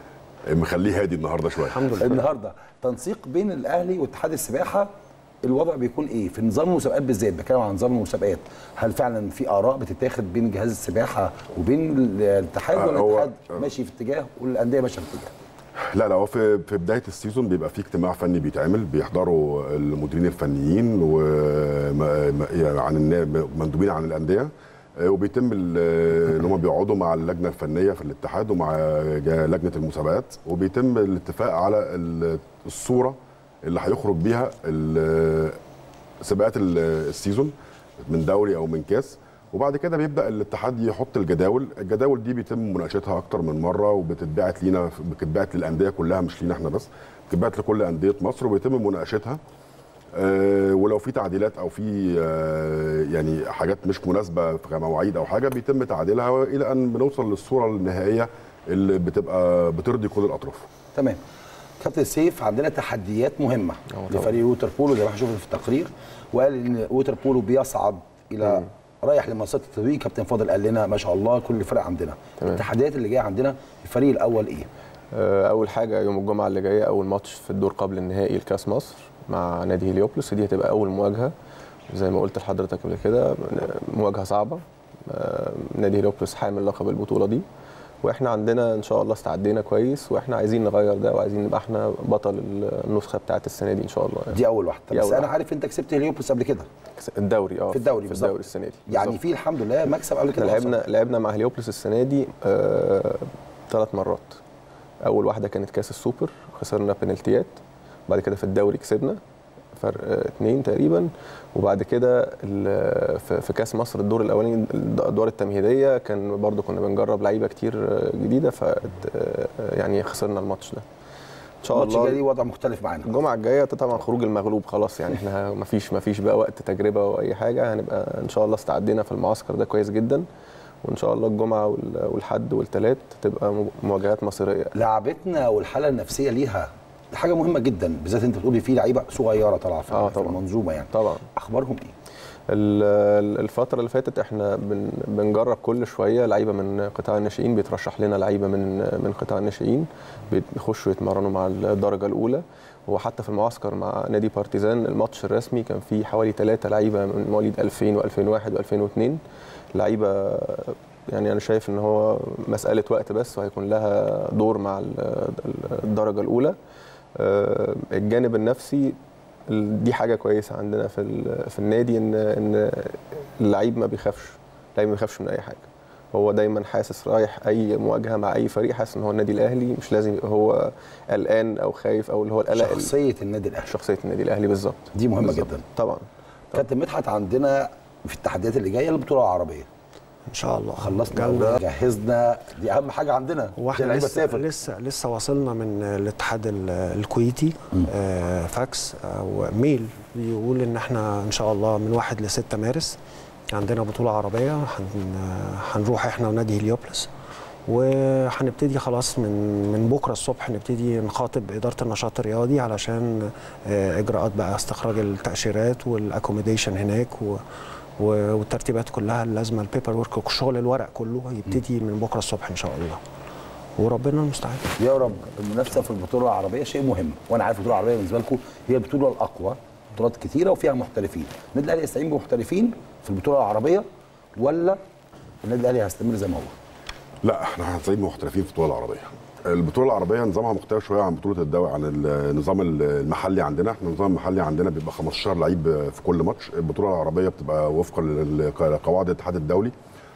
B: مخليه هادي النهارده شويه
D: الحمد لله
A: النهارده تنسيق بين الاهلي واتحاد السباحه الوضع بيكون ايه في نظام المسابقات بالذات بتكلم عن نظام المسابقات هل فعلا في اراء بتتاخد بين جهاز السباحه وبين الاتحاد
B: آه،
A: ولا
B: هو-
A: الاتحاد ماشي في اتجاه والانديه ماشيه في اتجاه
B: لا لا هو في في بدايه السيزون بيبقى في اجتماع فني بيتعمل بيحضروا المديرين الفنيين و ما- ما- يعني عن النا- مندوبين عن الانديه آه، وبيتم ال- ان هم بيقعدوا مع اللجنه الفنيه في الاتحاد ومع جا- لجنه المسابقات وبيتم الاتفاق على ال- الصوره اللي هيخرج بيها ال- سباقات ال- السيزون من دوري او من كاس وبعد كده بيبدا الاتحاد يحط الجداول الجداول دي بيتم مناقشتها اكتر من مره وبتتبعت لينا بتتبعت للانديه كلها مش لينا احنا بس بتتبعت لكل انديه مصر وبيتم مناقشتها آه، ولو في تعديلات او في آه، يعني حاجات مش مناسبه في مواعيد او حاجه بيتم تعديلها الى ان بنوصل للصوره النهائيه اللي بتبقى بترضي كل الاطراف
A: تمام كابتن سيف عندنا تحديات مهمه
C: طبعا.
A: لفريق ووتر بولو زي ما احنا شفنا في التقرير وقال ان ووتر بولو بيصعد الى رايح لمنصات التتويج كابتن فاضل قال لنا ما شاء الله كل الفرق عندنا
C: تمام.
A: التحديات اللي جايه عندنا الفريق الاول ايه
C: آه، اول حاجه يوم الجمعه اللي جايه اول ماتش في الدور قبل النهائي لكاس مصر مع نادي هليوبلس دي هتبقى اول مواجهه زي ما قلت لحضرتك قبل كده مواجهه صعبه آه، نادي هليوبلس حامل لقب البطوله دي واحنا عندنا ان شاء الله استعدينا كويس واحنا عايزين نغير ده وعايزين نبقى احنا بطل النسخه بتاعت السنه دي ان شاء الله
A: دي اول واحده
C: دي
A: بس
C: أول
A: انا
C: واحدة.
A: عارف انت كسبت هليوبلس قبل كده
C: الدوري اه
A: في الدوري
C: في
A: بالظبط.
C: الدوري السنه دي
A: يعني
C: بالظبط.
A: في الحمد لله مكسب قبل
C: احنا
A: كده
C: لعبنا
A: حصل.
C: لعبنا مع هليوبلس السنه دي آه ثلاث مرات اول واحده كانت كاس السوبر خسرنا بنالتيات بعد كده في الدوري كسبنا فرق آه، اتنين تقريبا وبعد كده ال- في في كاس مصر الدور الاولاني الادوار التمهيديه كان برضو كنا بنجرب لعيبه كتير آه، جديده ف آه، يعني خسرنا الماتش ده ان شاء
A: الماتش
C: الله
A: الجاي وضع مختلف معانا
C: الجمعه الجايه طبعا خروج المغلوب خلاص يعني احنا ما فيش ما فيش بقى وقت تجربه او اي حاجه هنبقى ان شاء الله استعدينا في المعسكر ده كويس جدا وان شاء الله الجمعه وال- والحد والثلاث تبقى م- مواجهات مصيريه
A: لعبتنا والحاله النفسيه ليها دي حاجه مهمه جدا بالذات انت بتقولي في لعيبه صغيره طالعه في
C: آه
A: في
C: طبعاً.
A: المنظومه يعني
C: طبعا
A: اخبارهم ايه؟
C: ال- ال- الفترة اللي فاتت احنا بن بنجرب كل شوية لعيبة من قطاع الناشئين بيترشح لنا لعيبة من من قطاع الناشئين بيخشوا يتمرنوا مع الدرجة الأولى وحتى في المعسكر مع نادي بارتيزان الماتش الرسمي كان فيه حوالي ثلاثة لعيبة من مواليد 2000 و2001 و2002 لعيبة يعني أنا شايف إن هو مسألة وقت بس وهيكون لها دور مع ال- الدرجة الأولى آه، الجانب النفسي ال- دي حاجه كويسه عندنا في ال- في النادي ان ان اللعيب ما بيخافش اللعيب ما بيخافش من اي حاجه هو دايما حاسس رايح اي مواجهه مع اي فريق حاسس ان هو النادي الاهلي مش لازم يبقى هو قلقان او خايف او اللي هو القلق ال-
A: شخصيه النادي الاهلي
C: شخصيه النادي الاهلي بالظبط
A: دي مهمه
C: بالظبط.
A: جدا
C: طبعا
A: كابتن مدحت عندنا في التحديات اللي جايه البطوله العربيه
D: ان شاء الله
A: خلصنا
D: جالنا
A: أوراق، جهزنا دي اهم حاجه عندنا عشان
D: واحنا
A: اللعيبه
D: لسه
A: تسافر
D: لسه لسه واصلنا من الاتحاد ال- الكويتي آه فاكس او ميل بيقول ان احنا ان شاء الله من 1 ل 6 مارس عندنا بطوله عربيه هن- هنروح احنا ونادي هليوبلس وهنبتدي خلاص من من بكره الصبح نبتدي نخاطب اداره النشاط الرياضي علشان آه، اجراءات بقى استخراج التاشيرات والاكوموديشن هناك و و- والترتيبات كلها اللازمه البيبر ورك وشغل الورق كله هيبتدي من بكره الصبح ان شاء الله وربنا المستعان
A: يا رب المنافسه في البطوله العربيه شيء مهم وانا عارف البطوله العربيه بالنسبه لكم هي البطوله الاقوى بطولات كتيره وفيها محترفين النادي الاهلي يستعين بمحترفين في البطوله العربيه ولا النادي الاهلي هيستمر زي ما هو
B: لا احنا هنصعد محترفين في البطوله العربيه البطوله العربيه نظامها مختلف شويه عن بطوله الدوري عن النظام المحلي عندنا احنا النظام المحلي عندنا بيبقى 15 لعيب في كل ماتش البطوله العربيه بتبقى وفقا لقواعد الاتحاد الدولي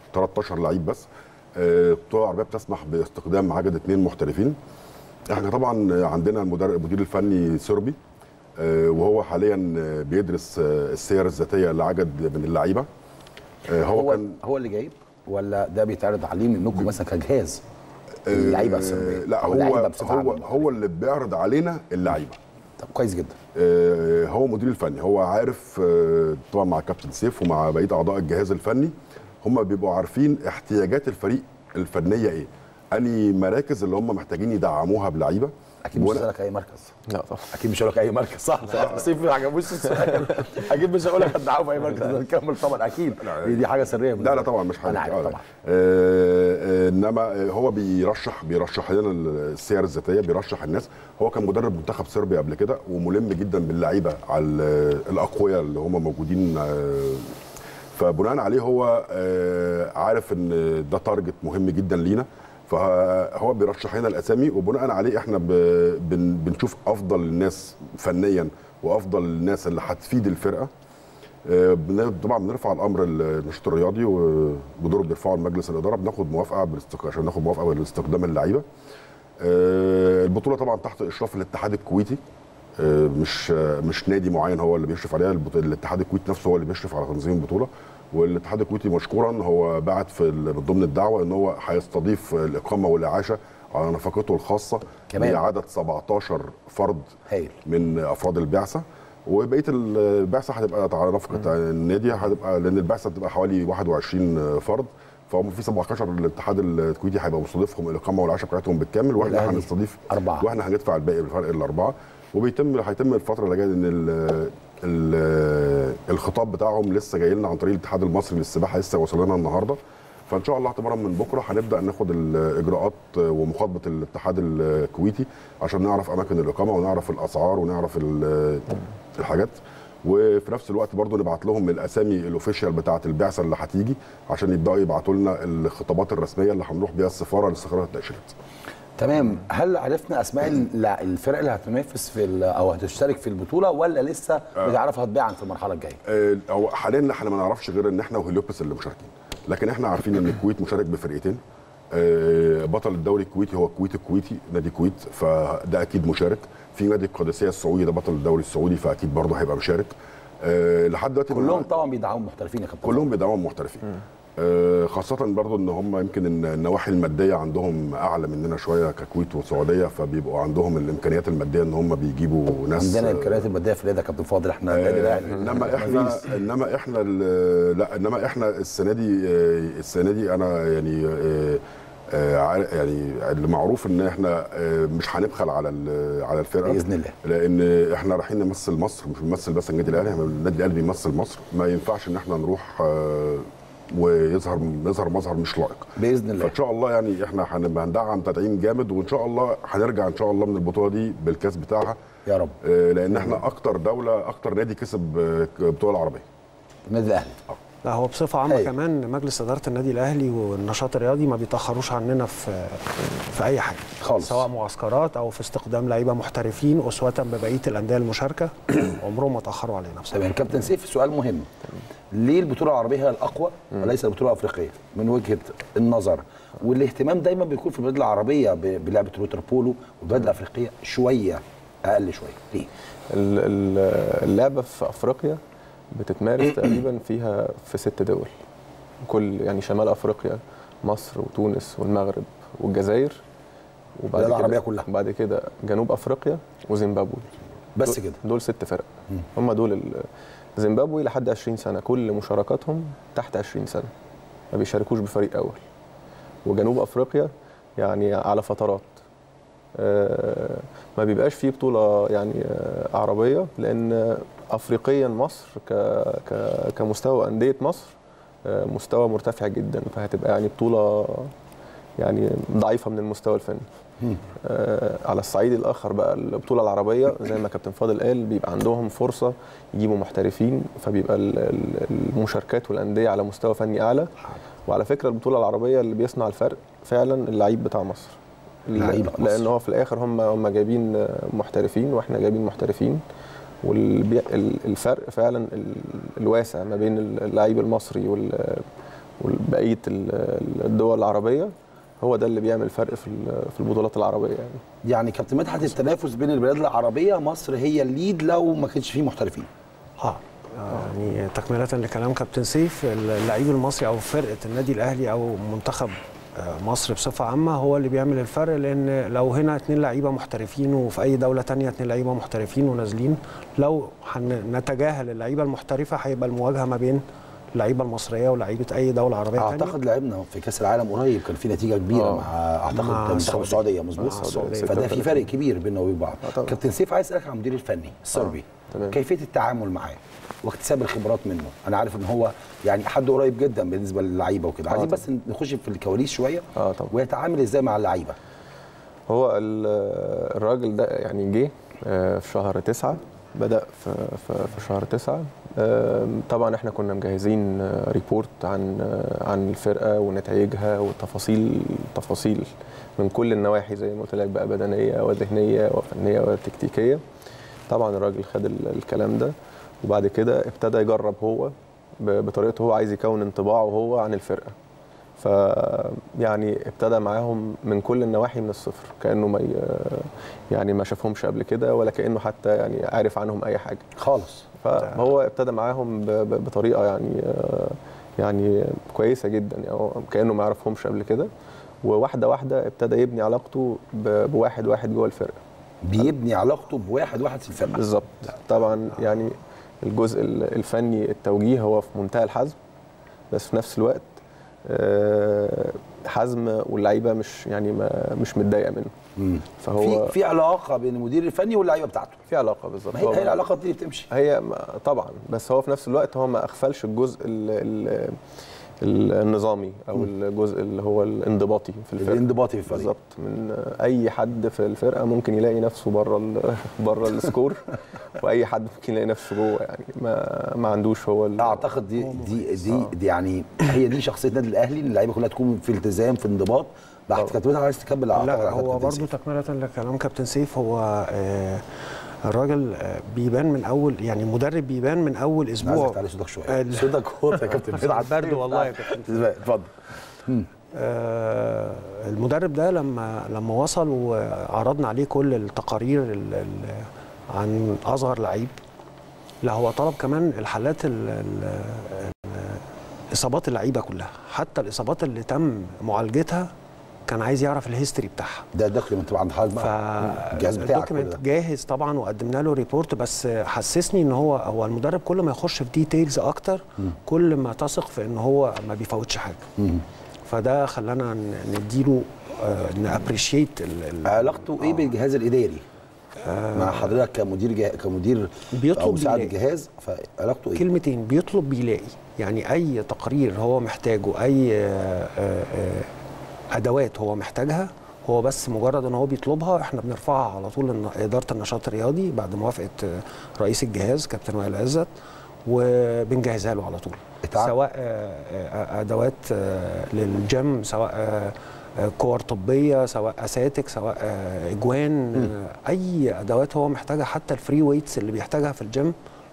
B: 13 لعيب بس آه، البطوله العربيه بتسمح باستخدام عدد اثنين محترفين احنا طبعا عندنا المدرب المدير الفني سربي آه، وهو حاليا آه، بيدرس آه، السير الذاتيه لعدد من اللعيبه آه، هو,
A: هو
B: كان
A: هو اللي جايب ولا ده بيتعرض عليه منكم مثلا كجهاز اللعيبه السربيه
B: لا
A: أو
B: هو
A: اللعيبة بصفة
B: هو
A: عامة؟
B: هو اللي بيعرض علينا اللعيبه
A: طب كويس جدا
B: آه، هو مدير الفني هو عارف آه، طبعا مع كابتن سيف ومع بقيه اعضاء الجهاز الفني هم بيبقوا عارفين احتياجات الفريق الفنيه ايه انهي مراكز اللي هم محتاجين يدعموها بلعيبه
A: اكيد مش
B: وأنا-
A: هسألك اي مركز
C: لا طبعا
A: اكيد مش هقول لك اي مركز صح سيف ما عجبوش السؤال اكيد مش هقول لك هتدعموا في اي مركز نكمل طبعا اكيد دي, دي حاجه سريه
B: لا لا طبعا مش حاجه
A: انا عارف
B: آه، لا.
A: طبعا
B: آه، آه، انما آه، هو بيرشح بيرشح لنا السير الذاتيه بيرشح الناس هو كان مدرب منتخب صربيا قبل كده وملم جدا باللعيبه على ال- الاقوياء اللي هم موجودين آه، فبناء عليه هو آه، عارف ان ده تارجت مهم جدا لينا فهو بيرشح لنا الاسامي وبناء عليه احنا ب- بن- بنشوف افضل الناس فنيا وافضل الناس اللي هتفيد الفرقه آه، بن- طبعا بنرفع الامر النشاط الرياضي وبدور بنرفعه لمجلس الاداره بناخد موافقه بالاستق... عشان ناخد موافقه باستخدام اللعيبه آه، البطوله طبعا تحت اشراف الاتحاد الكويتي آه، مش آه، مش نادي معين هو اللي بيشرف عليها البط- الاتحاد الكويتي نفسه هو اللي بيشرف على تنظيم البطوله والاتحاد الكويتي مشكورا هو بعت في ال- من ضمن الدعوه ان هو هيستضيف الاقامه والاعاشه على نفقته الخاصه
A: كمان.
B: بعدد 17 فرد
A: هايل
B: من افراد البعثه وبقيه البعثه هتبقى على نفقه النادي هتبقى لان البعثه بتبقى حوالي 21 فرد فهم في 17 الاتحاد الكويتي هيبقى مستضيفهم الاقامه والعشاء بتاعتهم بالكامل واحنا
A: والأهلي
B: هنستضيف
A: أربعة.
B: واحنا هندفع الباقي بالفرق الاربعه وبيتم هيتم الفتره اللي جايه ان ال- ال- الخطاب بتاعهم لسه جاي لنا عن طريق الاتحاد المصري للسباحه لسه وصل لنا النهارده فان شاء الله اعتبارا من بكره هنبدا ناخد الاجراءات ومخاطبه الاتحاد الكويتي عشان نعرف اماكن الاقامه ونعرف الاسعار ونعرف ال- الحاجات وفي نفس الوقت برضو نبعت لهم الاسامي الاوفيشال بتاعه البعثه اللي هتيجي عشان يبداوا يبعتوا لنا الخطابات الرسميه اللي هنروح بيها السفاره لاستخراج التاشيرات
A: تمام هل عرفنا اسماء ال- الفرق اللي هتنافس في ال- او هتشترك في البطوله ولا لسه بتعرفها تباعا في المرحله الجايه
B: آه، هو حاليا احنا ما نعرفش غير ان احنا وهليوبس اللي مشاركين لكن احنا عارفين ان الكويت مشارك بفرقتين آه، بطل الدوري الكويتي هو الكويت الكويتي نادي الكويت فده اكيد مشارك في نادي القادسيه السعودي ده بطل الدوري السعودي فاكيد برضه هيبقى مشارك آه، لحد دلوقتي
A: كلهم طبعا بيدعموا محترفين يا كابتن
B: كلهم بيدعموا محترفين آه، خاصة برضو ان هم يمكن إن النواحي المادية عندهم اعلى مننا شوية ككويت والسعودية فبيبقوا عندهم الامكانيات المادية ان هم بيجيبوا ناس
A: عندنا
B: آه،
A: امكانيات الماديه في اليد يا كابتن فاضل احنا النادي
B: آه،
A: الاهلي
B: انما احنا انما احنا ال- لا انما احنا السنه دي آه، السنه دي انا يعني آه، آه، عار- يعني اللي معروف ان احنا آه، مش هنبخل على ال- على الفرقه
A: بإذن الله.
B: لان احنا رايحين نمثل مصر مش بنمثل بس النادي الاهلي احنا النادي الاهلي بيمثل مصر ما ينفعش ان احنا نروح آه، ويظهر يظهر مظهر مش لائق
A: باذن الله
B: فان شاء الله يعني احنا هنبقى هندعم تدعيم جامد وان شاء الله هنرجع ان شاء الله من البطوله دي بالكاس بتاعها
A: يا رب
B: آه، لان احنا اكتر دوله اكتر نادي كسب آه، بطوله عربيه
A: النادي الاهلي
D: لا هو بصفه عامه
A: أيوة.
D: كمان مجلس اداره النادي الاهلي والنشاط الرياضي ما بيتاخروش عننا في في اي حاجه
A: خالص.
D: سواء معسكرات او في استخدام لعيبه محترفين اسوه ببقيه الانديه المشاركه عمرهم ما تاخروا علينا بصراحه
A: تمام كابتن سيف سؤال مهم ليه البطوله العربيه هي الاقوى وليس البطوله الافريقيه من وجهه النظر والاهتمام دايما بيكون في البلاد العربيه ب- بلعبه الوتر بولو والبلاد الافريقيه شويه اقل شويه ليه
C: ال- ال- اللعبه في افريقيا بتتمارس تقريبا فيها في ست دول كل يعني شمال افريقيا مصر وتونس والمغرب والجزائر وبعد
A: البلاد
C: كده
A: العربية كلها.
C: بعد كده جنوب افريقيا وزيمبابوي
A: بس
C: دول-
A: كده
C: دول ست فرق هم دول ال- زيمبابوي لحد 20 سنه كل مشاركاتهم تحت 20 سنه ما بيشاركوش بفريق اول وجنوب افريقيا يعني على فترات آه، ما بيبقاش فيه بطوله يعني آه، عربيه لان افريقيا مصر ك ك كمستوى انديه مصر آه، مستوى مرتفع جدا فهتبقى يعني بطوله يعني ضعيفه من المستوى الفني آه، على الصعيد الاخر بقى البطوله العربيه زي ما كابتن فاضل قال بيبقى عندهم فرصه يجيبوا محترفين فبيبقى ال- ال- المشاركات والانديه على مستوى فني اعلى وعلى فكره البطوله العربيه اللي بيصنع الفرق فعلا اللعيب بتاع مصر
A: لعيبة مصر.
C: لان هو في الاخر هم هم جايبين محترفين واحنا جايبين محترفين والفرق فعلا ال- الواسع ما بين اللعيب المصري وال- وبقيه ال- الدول العربيه هو ده اللي بيعمل فرق في ال- في البطولات العربيه يعني
A: يعني كابتن مدحت التنافس بين البلاد العربيه مصر هي الليد لو ما كانش فيه محترفين
D: اه يعني تكملة لكلام كابتن سيف اللعيب المصري او فرقة النادي الاهلي او منتخب آه، مصر بصفة عامة هو اللي بيعمل الفرق لان لو هنا اتنين لعيبة محترفين وفي اي دولة تانية اتنين لعيبة محترفين ونازلين لو هنتجاهل اللعيبة المحترفة هيبقى المواجهة ما بين اللعيبة المصرية ولعيبة اي دولة عربية تانية
A: اعتقد لعبنا في كاس العالم قريب كان في نتيجه كبيره
C: آه.
A: مع اعتقد
D: مع
A: منتخب
D: السعودية.
A: السعوديه مظبوط
D: مع السعودية.
A: فده في فرق كبير بيننا وبين بعض
C: آه طبعا.
A: كابتن سيف عايز اسالك عن المدير الفني الصربي
C: تمام.
A: كيفيه التعامل معاه واكتساب الخبرات منه انا عارف ان هو يعني حد قريب جدا بالنسبه للعيبه وكده عايزين
C: طبعا.
A: بس نخش في الكواليس شويه
C: اه طبعا
A: ويتعامل ازاي مع اللعيبه
C: هو ال- الراجل ده يعني جه آه، في شهر تسعة بدأ في, في, في شهر تسعة آم، طبعا احنا كنا مجهزين آه، ريبورت عن آه، عن الفرقة ونتائجها وتفاصيل تفاصيل من كل النواحي زي ما قلت لك بقى بدنية وذهنية وفنية وتكتيكية طبعا الراجل خد ال- الكلام ده وبعد كده ابتدى يجرب هو ب- بطريقته هو عايز يكون انطباعه هو عن الفرقة ف يعني ابتدى معاهم من كل النواحي من الصفر كانه ما ي... يعني ما شافهمش قبل كده ولا كانه حتى يعني عارف عنهم اي حاجه
A: خالص
C: فهو ابتدى معاهم ب... ب... بطريقه يعني آه، يعني كويسه جدا يعني هو كانه ما يعرفهمش قبل كده وواحده واحده ابتدى يبني علاقته ب... بواحد واحد جوه الفرقه
A: بيبني علاقته بواحد واحد في الفرقه
C: بالظبط طبعا يعني الجزء ال- الفني التوجيه هو في منتهى الحزم بس في نفس الوقت آه، حزم واللعيبه مش يعني ما مش متضايقه منه
A: مم.
C: فهو
A: في في علاقه بين المدير الفني واللعيبه بتاعته
C: في علاقه بالظبط
A: ما هي
C: هو-
A: هي العلاقه دي اللي بتمشي
C: هي ما- طبعا بس هو في نفس الوقت هو ما اغفلش الجزء ال ال ال النظامي او الجزء اللي هو الانضباطي في الفرقه
A: الانضباطي في الفريق
C: بالظبط من اي حد في الفرقه ممكن يلاقي نفسه بره ال- بره السكور واي حد ممكن يلاقي نفسه جوه يعني ما ما عندوش هو ال-
A: اعتقد دي دي دي, دي يعني هي دي شخصيه النادي الاهلي ان اللعيبه كلها تكون في التزام في انضباط بعد
C: طبعا.
A: كابتن مدحت عايز تكمل أعتقد
D: لا
A: على
D: هو
A: كابتن
D: برضو
A: سيف.
D: تكملة لكلام كابتن سيف هو آه، الراجل آه، بيبان من اول يعني مدرب بيبان من اول
A: أنا
D: اسبوع
A: عايزك تعلي صوتك شويه
D: ال-
A: صوتك واطي يا كابتن مدحت
D: برد والله يا كابتن
A: اتفضل
D: آه، المدرب ده لما لما وصل وعرضنا عليه كل التقارير ال- ال- عن اصغر لعيب لا هو طلب كمان الحالات ال- ال- ال- اصابات اللعيبه كلها حتى الاصابات اللي تم معالجتها كان عايز يعرف الهيستوري بتاعها
A: ده الدوكيومنت بقى عند حضرتك بقى الجهاز بتاعك كل
D: فالدوكيمنت
A: ده.
D: جاهز طبعا وقدمنا له ريبورت بس حسسني ان هو هو المدرب كل ما يخش في ديتيلز اكتر كل ما تثق في ان هو ما بيفوتش حاجه فده خلانا ن- نديله نابريشيت
A: علاقته ايه بالجهاز الاداري؟ مع حضرتك كمدير جه... كمدير
D: بيطلب
A: او مساعد
D: بيلاقي.
A: الجهاز فعلاقته ايه؟
D: كلمتين بيطلب بيلاقي يعني اي تقرير هو محتاجه اي آه، آه، آه، ادوات هو محتاجها هو بس مجرد ان هو بيطلبها احنا بنرفعها على طول لن- اداره النشاط الرياضي بعد موافقه آه، رئيس الجهاز كابتن وائل عزت وبنجهزها له على طول
A: اتعب.
D: سواء آه، آه، ادوات آه، للجيم سواء آه، آه، كور طبيه سواء اساتك سواء آه، اجوان آه، اي ادوات هو محتاجها حتى الفري ويتس اللي بيحتاجها في الجيم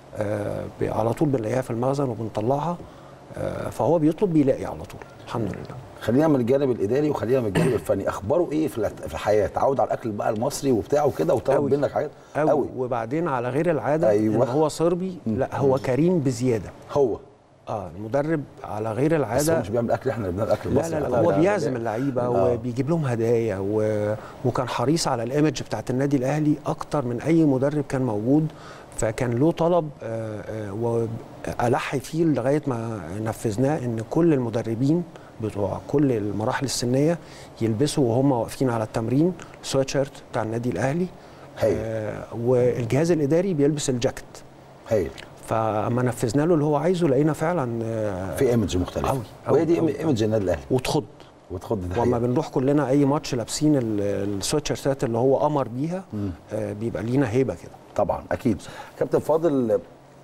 D: آه، ب- على طول بنلاقيها في المخزن وبنطلعها آه، فهو بيطلب بيلاقي على طول الحمد لله
A: خلينا من الجانب الاداري وخلينا من الجانب الفني اخباره ايه في الت- في الحياه تعود على الاكل بقى المصري وبتاعه كده وطلب
D: أوي.
A: منك حاجات
D: قوي وبعدين على غير العاده
A: أيوة.
D: أيوة. ان هو صربي لا هو كريم بزياده
A: هو
D: اه المدرب على غير
A: بس هو
D: العاده
A: مش بيعمل اكل احنا اللي بنعمل اكل
D: لا
A: المصري
D: لا, لا,
A: طبعاً.
D: هو
C: لا،
D: بيعزم
C: لا.
D: اللعيبه
A: آه.
D: وبيجيب لهم هدايا و... وكان حريص على الايمج بتاعت النادي الاهلي اكتر من اي مدرب كان موجود فكان له طلب آه، آه، والح فيه لغايه ما نفذناه ان كل المدربين بتوع كل المراحل السنيه يلبسوا وهم واقفين على التمرين سويت شيرت بتاع النادي الاهلي
A: هايل.
D: آه، والجهاز الاداري بيلبس الجاكيت
A: هايل
D: فاما نفذنا له اللي هو عايزه لقينا فعلا آه،
A: في ايمج مختلفه
D: أوي، أوي،
A: وهي دي
D: أوي،
A: ايمج النادي الاهلي
D: وتخض
A: وتخض ده
D: وما
A: حقيقة.
D: بنروح كلنا اي ماتش لابسين ال- السويتشيرتات اللي هو امر بيها آه بيبقى لينا هيبه كده
A: طبعا اكيد كابتن فاضل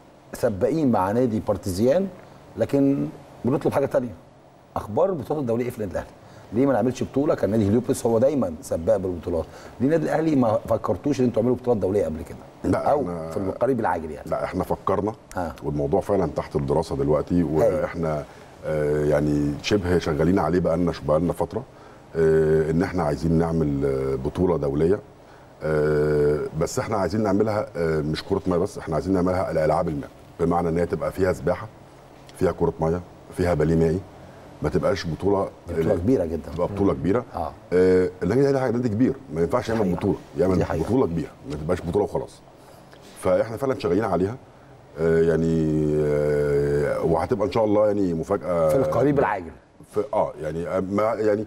A: سباقين مع نادي بارتيزيان لكن بنطلب حاجه تانية اخبار البطولات الدوليه ايه في النادي الاهلي ليه ما نعملش بطوله كان نادي هليوبلس هو دايما سباق بالبطولات ليه النادي الاهلي ما فكرتوش ان انتوا تعملوا بطولات دوليه قبل كده
B: لا،
A: او
B: إحنا-
A: في القريب العاجل يعني
B: لا احنا فكرنا
A: آه.
B: والموضوع فعلا تحت الدراسه دلوقتي واحنا آه يعني شبه شغالين عليه بقالنا بقالنا فتره آه ان احنا عايزين نعمل آه بطوله دوليه آه بس احنا عايزين نعملها آه مش كره ميه بس احنا عايزين نعملها الالعاب الماء بمعنى ان هي تبقى فيها سباحه فيها كره ميه فيها باليه مائي ما تبقاش بطوله
A: بطوله كبيره جدا
B: تبقى بطوله كبيره
A: آه.
B: آه النادي الاهلي حاجه نادي كبير ما ينفعش يعمل
A: حقيقة.
B: بطوله
A: دي
B: يعمل
A: حقيقة.
B: بطوله كبيره ما تبقاش بطوله وخلاص فاحنا فعلا شغالين عليها آه يعني آه وهتبقى ان شاء الله يعني مفاجاه
A: في القريب العاجل
B: في اه يعني آه، ما يعني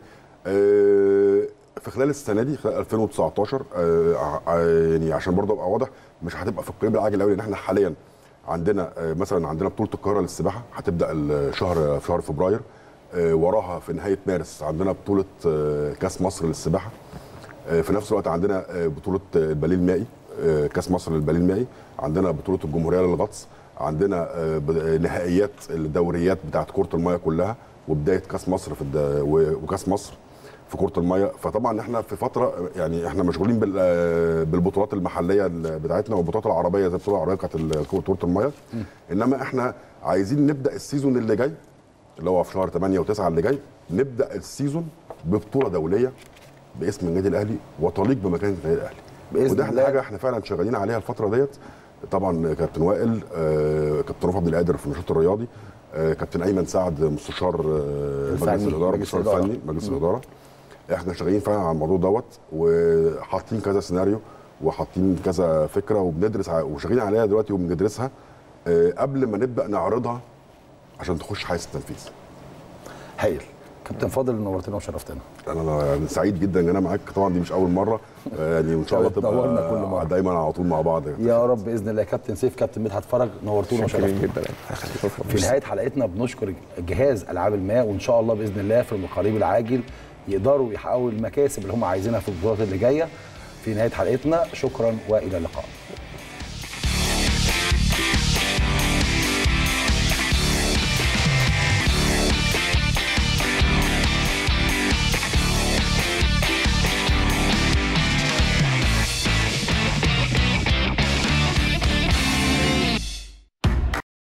B: آه في خلال السنه دي خلال 2019 آه ع- يعني عشان برضه ابقى واضح مش هتبقى في القريب العاجل قوي لان احنا حاليا عندنا آه مثلا عندنا بطوله القاهره للسباحه هتبدا الشهر في شهر فبراير آه وراها في نهايه مارس عندنا بطوله آه كاس مصر للسباحه آه في نفس الوقت عندنا آه بطوله آه، الباليه المائي آه كاس مصر للباليه المائي عندنا بطوله الجمهوريه للغطس عندنا آه، ب- آه، نهائيات الدوريات بتاعت كره الميه كلها وبدايه كاس مصر في الد... و- وكاس مصر في كره الميه فطبعا احنا في فتره يعني احنا مشغولين بال... آه، بالبطولات المحليه ال- بتاعتنا والبطولات العربيه زي البطوله العربيه بتاعت ال- كره الميه انما احنا عايزين نبدا السيزون اللي جاي اللي هو في شهر 8 و9 اللي جاي نبدا السيزون ببطوله دوليه باسم النادي الاهلي وتليق بمكانه النادي الاهلي
A: بإذن
B: وده
A: الله.
B: حاجه احنا فعلا شغالين عليها الفتره ديت طبعا كابتن وائل آه، كابتن رفعت عبد القادر في النشاط الرياضي آه، كابتن ايمن سعد مستشار آه،
A: الفني،
B: مجلس الاداره
A: مجلس
B: مستشار
A: الإدارة.
B: الفني مجلس الاداره احنا شغالين فعلا على الموضوع دوت وحاطين كذا سيناريو وحاطين كذا فكره وبندرس ع- وشغالين عليها دلوقتي وبندرسها آه، قبل ما نبدا نعرضها عشان تخش حيز التنفيذ
A: هايل كابتن فاضل نورتنا وشرفتنا
B: انا يعني سعيد جدا ان انا معاك طبعا دي مش اول مره آه، يعني وان شاء الله
A: تنورنا كل مرة.
B: تبقى دايما على طول مع بعض
A: يا رب باذن الله كابتن سيف كابتن مدحت فرج نورتونا
C: شاكرين
A: وشرفتونا
C: جدا
A: في نهايه حلقتنا بنشكر جهاز العاب الماء وان شاء الله باذن الله في القريب العاجل يقدروا يحققوا المكاسب اللي هم عايزينها في البطولات اللي جايه في نهايه حلقتنا شكرا والى اللقاء